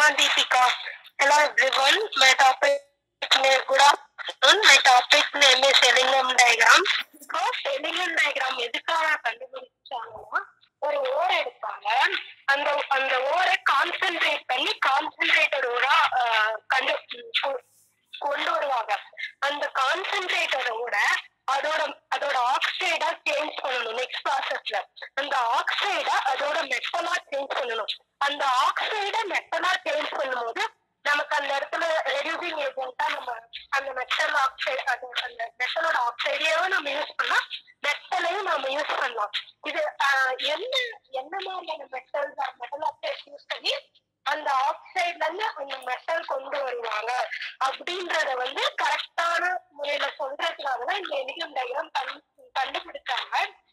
Deepika. Hello everyone. My topic name good afternoon. My topic name is Selenium diagram. So Selenium diagram எதுக்காக கண்டுபிடிச்சாங்கன்னா ஒரு ஓர் எடுப்பாங்க அந்த அந்த ஓரை கான்சென்ட்ரேட் பண்ணி கான்சென்ட்ரேட்டட் ஓரா கண்டு கொ- கொண்டு வருவாங்க அந்த கான்சென்ட்ரேட்டரோட அதோட அதோட ஆக்சைடா சேஞ்ச் பண்ணணும் நெக்ஸ்ட் ப்ராசஸ்ல அந்த ஆக்சைடை அதோட மெட்டலா சேஞ்ச் பண்ணணும் அந்த ஆக்சைடை மெட்டலா சேஞ்ச் பண்ணும்போது நமக்கு அந்த இடத்துல ரெடியூசிங் ஏஜென்ட்டா நம்ம அந்த மெட்டல் ஆக்சைடு அது அந்த மெட்டலோட ஆக்சைடையும் நம்ம யூஸ் பண்ணலாம் மெட்டலையும் நம்ம யூஸ் பண்ணலாம் இது ஆஹ், என்ன என்ன மாதிரியான மெட்டல் மெட்டல் ஆக்சைடு யூஸ் பண்ணி அந்த ஆக்சைட்ல இருந்து அந்த மெட்டல் கொண்டு வருவாங்க அப்படின்றத வந்து கரெக்டான முறையில சொல்றதுக்காக தான் இந்த எலிகம் டயக்ராம் கண்டுபிடிச்சாங்க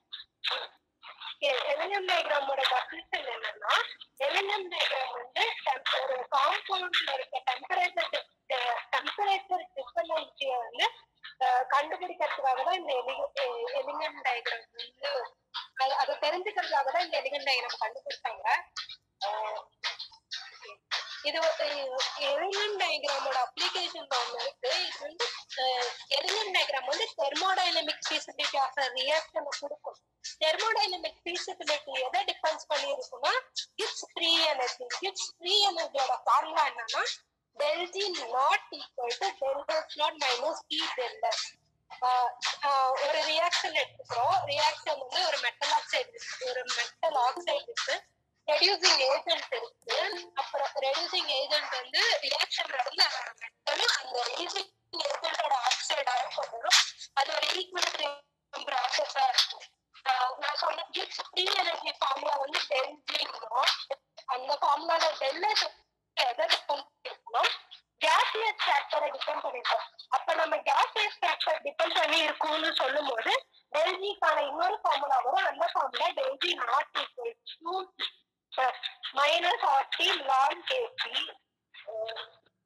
எலிகம் டயக்ராமோட டெஃபினிஷன் என்னன்னா எலிகம் டயக்ராம் வந்து tem- ஒரு காம்பவுண்ட்ல இருக்க டெம்பரேச்சர் டெம்பரேச்சர் டிஃபரன்சியை வந்து அஹ், கண்டுபிடிக்கிறதுக்காக தான் இந்த எலிகம் டயக்ராம் வந்து அது- அதை தெரிஞ்சுக்கிறதுக்காக தான் இந்த எலிகம் டயக்ராம் கண்டுபிடிச்சாங்க அஹ், இது எலிமெண்ட் டயக்ராமோட அப்ளிகேஷன் ஒன்று இருக்கு இது வந்து எலிமெண்ட் டயக்ராம் வந்து தெர்மோடைனமிக் ஃபீசிபிலிட்டி ஆஃப் ரியாக்ஷனை கொடுக்கும் தெர்மோடைனமிக் ஃபீசிபிலிட்டி எதை டிஃபென்ஸ் பண்ணி இருக்குன்னா Gibbs free energy Gibbs free எனர்ஜியோட ஃபார்முலா என்னன்னா del G naught equal to del H naught minus T del ஒரு ரியாக்ஷன் எடுத்துக்கிறோம் ரியாக்ஷன் வந்து ஒரு மெட்டல் ஆக்சைடு இருக்கு ஒரு மெட்டல் ஆக்சைடு இருக்கு ரெடியூசிங் ஏஜென்ட் இருக்கு அப்புறம் ரெடியூசிங் ஏஜென்ட் வந்து ரியாக்ஷன் நடந்து மெட்டல் அந்த ரெடியூசிங் ஏஜென்டோட ஆக்சைடாக கொண்டுரும் அது ஒரு ஈக்குவல் ப்ராசஸா இருக்கும் ஆஹ் நான் சொன்ன கிப்ஸ் ஃப்ரீ எனர்ஜி ஃபார்முலா வந்து டெல்ஜிங்கிறோம் அந்த ஃபார்முலால டெல்ல எதை டிபெண்ட் பண்ணிருக்கணும் கேசியஸ் ஃபேக்டரை டிபெண்ட் பண்ணிருக்கோம் அப்ப நம்ம கேசியஸ் ஃபேக்டர் டிபெண்ட் பண்ணி இருக்கும்னு சொல்லும் போது டெல்ஜிக்கான இன்னொரு ஃபார்முலா வரும் அந்த formula del G naught equal to minus RT log KP. Uh,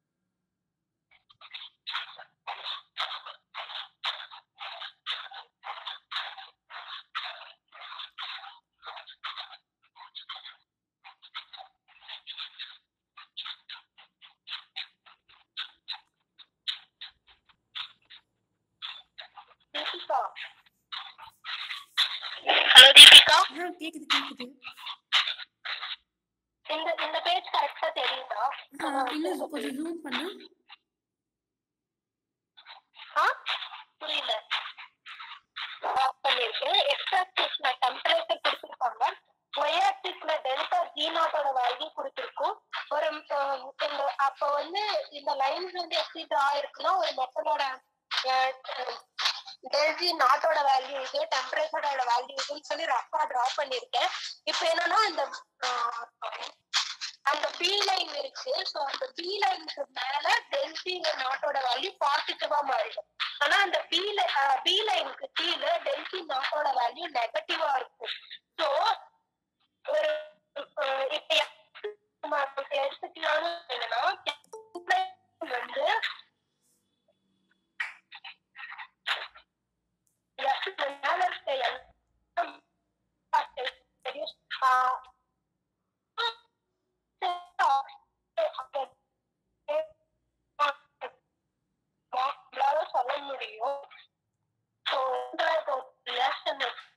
Deepika. Hello, Deepika. ஆ கேக்குது கேக்குது இந்த இந்த பேஜ் கரெக்டா தெரியுதா ஆ, இன்னும் zo- கொஞ்சம் ஜூம் பண்ணு ஆ? புரியல ஆஃப் பண்ணிருக்கு எக்ஸ் ஆக்சிஸ்ல டெம்பரேச்சர் கொடுத்துருப்பாங்க ஒய் ஆக்சிஸ்ல டெல்டா ஜி நாட்டோட வேல்யூ கொடுத்துருக்கும் ஒரு அஹ், இந்த அப்ப வந்து இந்த லைன்ஸ் வந்து எப்படி டிரா இருக்குன்னா ஒரு மெத்தடோட டெல்ஜி நாட்டோட வேல்யூ இது டெம்பரேச்சரோட வேல்யூ இதுன்னு சொல்லி ரஃபா டிரா பண்ணிருக்கேன் இப்போ என்னன்னா இந்த அஹ், அந்த பி லைன் இருக்கு சோ அந்த பி லைனுக்கு மேல டெல்டி நாட்டோட வேல்யூ பாசிட்டிவா மாறிடும் ஆனா அந்த பி பி லைனுக்கு கீழே டெல்டி நாட்டோட வேல்யூ நெகட்டிவா இருக்கும் சோ ஒரு அஹ், இப்ப நம்ம எடுத்துக்கலாம்னு என்னன்னா வந்து F மேல இருக்க எல்லாம் reduce, ஆஹ், நம்மளால சொல்ல முடியும் So, இந்த reaction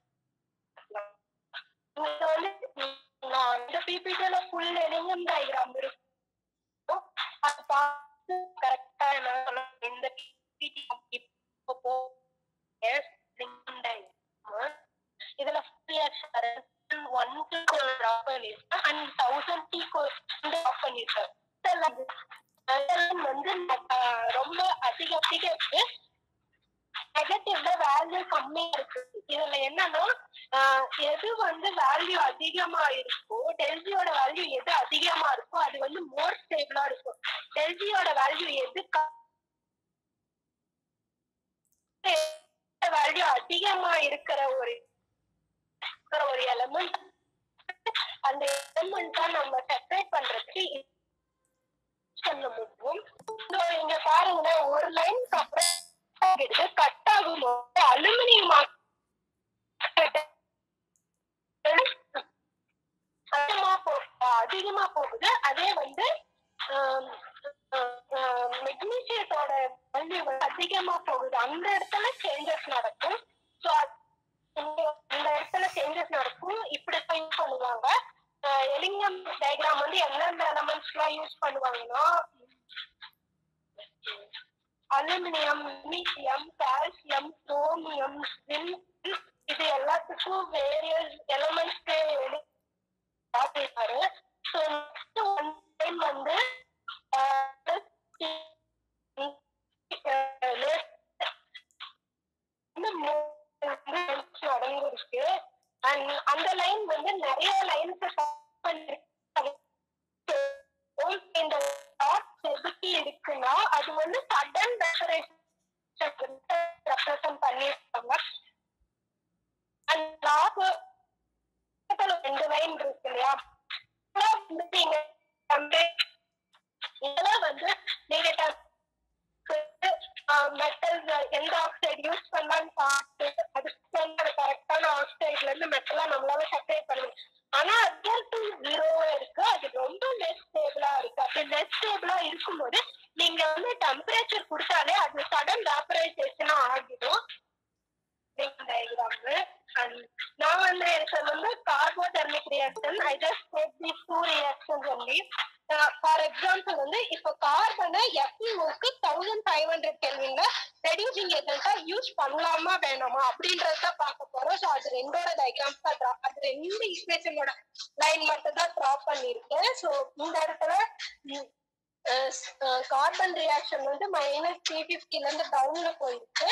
இது வந்து நான் இந்த பிபிடில ஃபுல் எலிமெண்ட் டயக்ராம் இருக்கும் அது பார்த்து கரெக்டா என்ன சொல்ல இந்த பிபிடி இப்போ போ yes element diagram இதுல ரியாக்ஷன் ஒன் ட்ரா பண்ணிருக்கேன் அண்ட் தௌசண்ட் டீ ட்ரா பண்ணிருக்கேன் இதெல்லாம் வந்து ஆஹ், ரொம்ப அதிக அதிக இருக்கு நெகட்டிவ்ல வேல்யூ கம்மியா இருக்கு இதுல என்னன்னா ஆஹ், எது வந்து வேல்யூ அதிகமா இருக்கோ டெல்ஜியோட வேல்யூ எது அதிகமா இருக்கோ அது வந்து மோர் ஸ்டேபிளா இருக்கும் டெல்ஜியோட வேல்யூ எது வேல்யூ அதிகமா இருக்கிற ஒரு இருக்கிற ஒரு எலமெண்ட் அந்த எலமெண்ட் தான் நம்ம செப்பரேட் பண்றதுக்கு use பண்ண முடியும் So, இங்க பாருங்களேன் ஒரு லைன் அப்புறம் எடுத்து கட் ஆகும் போது அலுமினியம் அதிகமா போ அதிகமா போகுது அதே வந்து மெக்னீசியத்தோட வேல்யூ வந்து அதிகமா போகுது அந்த இடத்துல சேஞ்சஸ் நடக்கும் ஸோ அந்த இடத்துல சேஞ்சஸ் நடக்கும் இப்படி யூஸ் பண்ணுவாங்க எலிங்கம் டயக்ராம் வந்து எந்தெந்த எலமெண்ட்ஸ் எல்லாம் யூஸ் பண்ணுவாங்கன்னா அலுமினியம் மீசியம் கால்சியம் குரோமியம் இது எல்லாத்துக்கும் வேரியஸ் எலமெண்ட்ஸ்க்கு பார்த்துருக்காரு ஸோ ஒன் டைம் வந்து நடந்திருக்கு அண்ட் அந்த லைன் வந்து நிறைய லைன்ஸ் இந்த டாட்ஸ் எதுக்கு இருக்குன்னா அது வந்து சடன் டெக்கரேஷன் ரெப்ரசன்ட் பண்ணியிருக்காங்க அண்ட் லாஸ்ட் ரெண்டு லைன் இருக்கு இல்லையா வந்து நீங்க இதெல்லாம் வந்து நீங்க மெட்டல் எந்த ஆக்சைடு யூஸ் பண்ணலாம்னு பார்த்து அதுக்கு வந்து கரெக்டான ஆக்சைட்ல இருந்து மெட்டலா நம்மளால செப்பரேட் பண்ண முடியும் ஆனா அது ஜீரோவா இருக்கு அது ரொம்ப லெஸ் ஸ்டேபிளா இருக்கு அப்படி லெஸ் ஸ்டேபிளா இருக்கும்போது நீங்க வந்து டெம்பரேச்சர் கொடுத்தாலே அது சடன் வேப்பரைசேஷனா ஆகிடும் டயக்ராம் நான் வந்து இருக்கிறது வந்து carbothermic reaction I just take the two reactions only for example வந்து இப்போ கார்பனை எஃப்இஓக்கு தௌசண்ட் ஃபைவ் ஹண்ட்ரட் கெல்வின்ல ரெடியூசிங் ஏஜென்ட்டா யூஸ் பண்ணலாமா வேணாமா அப்படின்றத பார்க்க போறோம் ஸோ அது ரெண்டோட டயக்ராம்ஸ் தான் ட்ரா அது ரெண்டு ஈக்குவேஷனோட லைன் மட்டும் தான் ட்ரா பண்ணியிருக்கேன் ஸோ இந்த இடத்துல கார்பன் ரியாக்ஷன் வந்து மைனஸ் த்ரீ ஃபிஃப்டில இருந்து டவுன்ல போயிருக்கு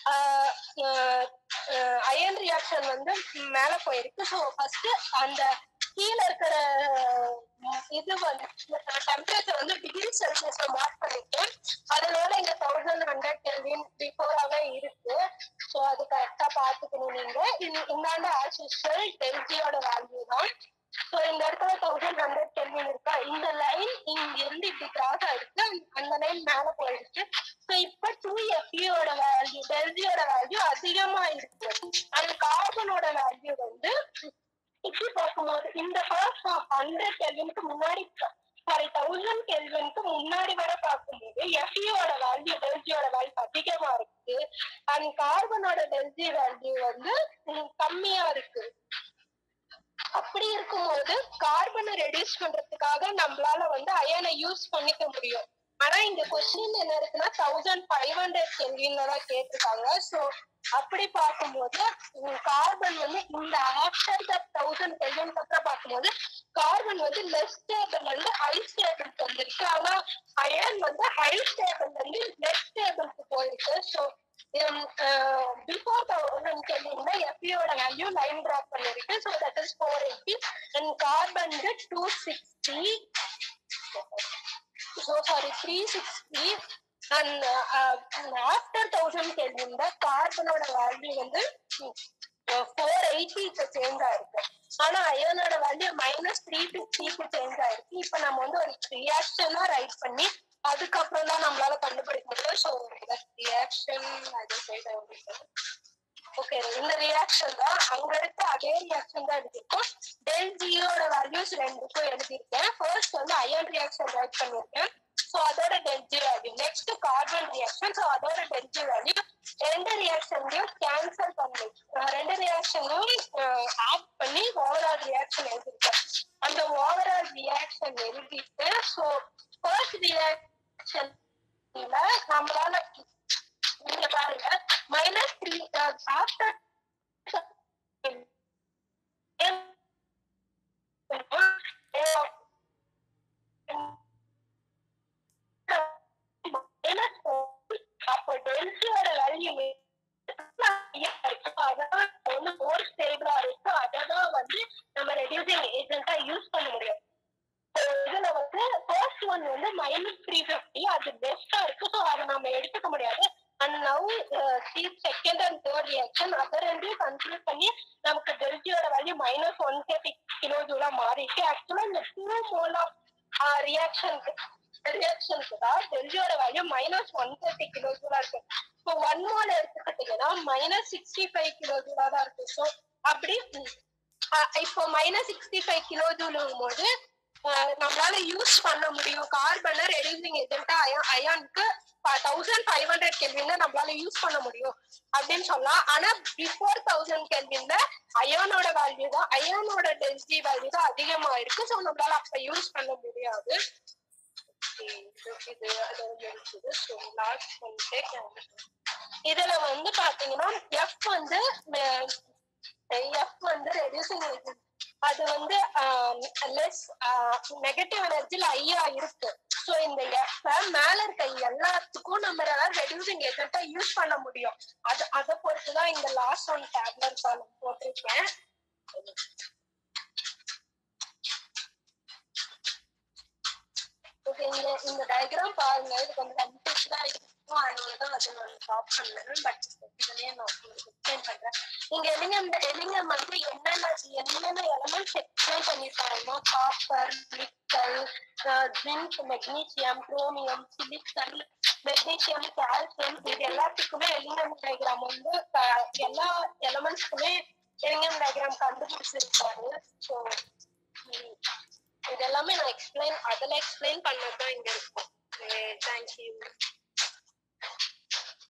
அயன் ரியாக்ஷன் வந்து மேல போயிருக்கு ஸோ ஃபர்ஸ்ட் அந்த கீழே இருக்கிற இது வந்து டெம்பரேச்சர் வந்து டிகிரி செல்சியஸ்ல மார்க் பண்ணிருக்கேன் அதனால இங்க தௌசண்ட் ஹண்ட்ரட் கெல்வின் பிஃபோராவே இருக்கு ஸோ அது கரெக்டா பாத்துக்கணும் நீங்க இந்தாண்ட ஆஸ் யூஸ்வல் டெல்ஜியோட வேல்யூ தான் ஸோ இந்த இடத்துல தௌசண்ட் ஹண்ட்ரட் கெல்வின் இருக்கா இந்த லைன் இங்க இருந்து இப்படி கிராஸ் ஆயிருக்கு அந்த லைன் மேல போயிடுச்சு ஸோ இப்ப டூ எஃப்இயோட வேல்யூ டெல்ஜியோட வேல்யூ அதிகமா இருக்கு அந்த கார்பனோட வேல்யூ வந்து இப்படி பார்க்கும்போது இந்த ஃபர்ஸ்ட் ஹண்ட்ரட் கெல்வினுக்கு முன்னாடி சாரி தௌசண்ட் கெல்வினுக்கு முன்னாடி வர பார்க்கும்போது எஃப்இயோட வேல்யூ டெல்ஜியோட வேல்யூ அதிகமா இருக்கு அண்ட் கார்பனோட டெல்ஜி வேல்யூ வந்து கம்மியா இருக்கு அப்படி இருக்கும்போது கார்பனை ரெடியூஸ் பண்றதுக்காக நம்மளால வந்து அயனை யூஸ் பண்ணிக்க முடியும் ஆனா இந்த கொஸ்டின் என்ன இருக்குன்னா தௌசண்ட் ஃபைவ் ஹண்ட்ரட் கெல்வின்ல தான் கேட்டிருக்காங்க ஸோ அப்படி பார்க்கும்போது கார்பன் வந்து இந்த ஆஃப்டர் த தௌசண்ட் கெல்வின் அப்புறம் பார்க்கும்போது கார்பன் வந்து லெஸ் ஸ்டேபிள் வந்து ஹை ஸ்டேபிள் வந்துருக்கு ஆனா அயன் வந்து ஹை ஸ்டேபிள் வந்து லெஸ் ஸ்டேபிளுக்கு போயிருக்கு ஸோ பிஃபோர் தௌசண்ட் கெல்வின்ல எஃபியோட வேல்யூ லைன் டிராப் பண்ணிருக்கு so that is four eighty and carbon two sixty so sorry three sixty and after thousand கெல்வின்ல கார்பனோட வேல்யூ வந்து ஃபோர் எயிட்டிக்கு சேஞ்ச் ஆயிருக்கு ஆனா அயனோட வேல்யூ மைனஸ் த்ரீ ஃபிஃப்டிக்கு சேஞ்ச் ஆயிருக்கு இப்ப நம்ம வந்து ஒரு ரியாக்ஷனா ரைட் பண்ணி அதுக்கப்புறம் தான் நம்மளால கண்டுபிடிக்க முடியும் ஸோ ரியாக்ஷன் ஓகே இந்த ரியாக்ஷன் தான் அங்க இருக்க அதே ரியாக்ஷன் தான் எழுதியிருக்கோம் டெல் ஜியோட வேல்யூஸ் ரெண்டுக்கும் எழுதியிருக்கேன் ஃபர்ஸ்ட் வந்து அயன் ரியாக்ஷன் ரைட் பண்ணியிருக்கேன் ஸோ அதோட del G value next carbon reaction so அதோட டெல்ஜி வேல்யூ ரெண்டு ரியாக்ஷன்லையும் கேன்சல் பண்ணி ரெண்டு ரியாக்ஷனையும் ஆட் பண்ணி ஓவரால் ரியாக்ஷன் எழுதிருக்கேன் அந்த ஓவரால் ரியாக்ஷன் எழுதிட்டு ஸோ ஃபர்ஸ்ட் ரியாக்ஷன் நம்மளால நீங்க பாருங்க மைனஸ் த்ரீ ஆஃப்டர் அப்போ டெல்சியோட வேல்யூ அதான் வந்து மோர் ஸ்டேபிளா இருக்கு அததான் வந்து நம்ம ரெடியூசிங் ஏஜென்ட்டா யூஸ் பண்ண முடியும் இதுல வந்து ஃபர்ஸ்ட் ஒன் வந்து மைனஸ் த்ரீ ஃபிஃப்டி அது பெஸ்டா இருக்கு ஸோ அதை நம்ம எடுத்துக்க முடியாது and now second and third reaction அதை ரெண்டையும் கன்சிடர் பண்ணி நமக்கு டெல்டியோட value minus one thirty kilo ஜூலா மாறிச்சு ஆக்சுவலா இந்த டூ மோல் ஆஃப் ரியாக்ஷனுக்கு ரியாக்ஷனுக்கு தான் டெல்டியோட value minus one thirty kilo ஜூலா இருக்கு இப்போ ஒன் மோல் எடுத்துக்கிட்டீங்கன்னா மைனஸ் சிக்ஸ்டி ஃபைவ் கிலோ ஜூலா தான் இருக்கு ஸோ அப்படி இப்போ மைனஸ் சிக்ஸ்டி ஃபைவ் கிலோ ஜூலுங்கும் போது அஹ், நம்மளால யூஸ் பண்ண முடியும் கார்பனை ரெடியூசிங் ஏஜென்ட்டா அயானுக்கு தௌசண்ட் ஃபைவ் ஹண்ட்ரட் கெல்வின்ல நம்மளால யூஸ் பண்ண முடியும் அப்படின்னு சொல்லலாம் ஆனா பிஃபோர் தௌசண்ட் கெல்வின்ல அயானோட வேல்யூ தான் அயானோட டென்சிட்டி வேல்யூ தான் அதிகமா இருக்கு ஸோ நம்மளால அப்ப யூஸ் பண்ண முடியாது Okay, இது இது அது முடிச்சது ஸோ லாஸ்ட் வந்துட்டு இதுல வந்து பாத்தீங்கன்னா எஃப் வந்து எஃப் வந்து ரெடியூசிங் ஏஜென்ட் அது வந்து லெஸ் நெகட்டிவ் எனர்ஜில ஐயா இருக்கு ஸோ இந்த எஃப் மேல இருக்க எல்லாத்துக்கும் நம்ம ரெடியூசிங் ஏஜென்ட்டா யூஸ் பண்ண முடியும் அது அதை பொறுத்து தான் இந்த லாஸ்ட் ஒன் டேப்லெட் காலம் போட்டிருக்கேன் ஓகே இந்த இந்த டயக்ராம் பாருங்க இது கொஞ்சம் கன்ஃபியூஸ்டா இருக்கும் அதனால தான் அதை நான் ஸ்டாப் பண்ணேன் பட் இதுலயே நான் உங்களுக்கு எக்ஸ்பிளைன் பண்றேன் இங்க எலிங்கம் எலிங்கம் வந்து என்னென்ன என்னென்ன எலமெண்ட்ஸ் எக்ஸ்பிளைன் பண்ணிருக்காங்கன்னா copper nickel zinc magnesium chromium silicon magnesium calcium இது எல்லாத்துக்குமே எலிங்கம் டயக்ராம் வந்து க- எல்லா எலமெண்ட்ஸ்க்குமே எலிங்கம் டயக்ராம் கண்டுபிடிச்சிருக்காரு ஸோ இது எல்லாமே நான் எக்ஸ்பிளைன் அதில் எக்ஸ்பிளைன் பண்ணது தான் இங்க இருக்கும் தேங்க்யூ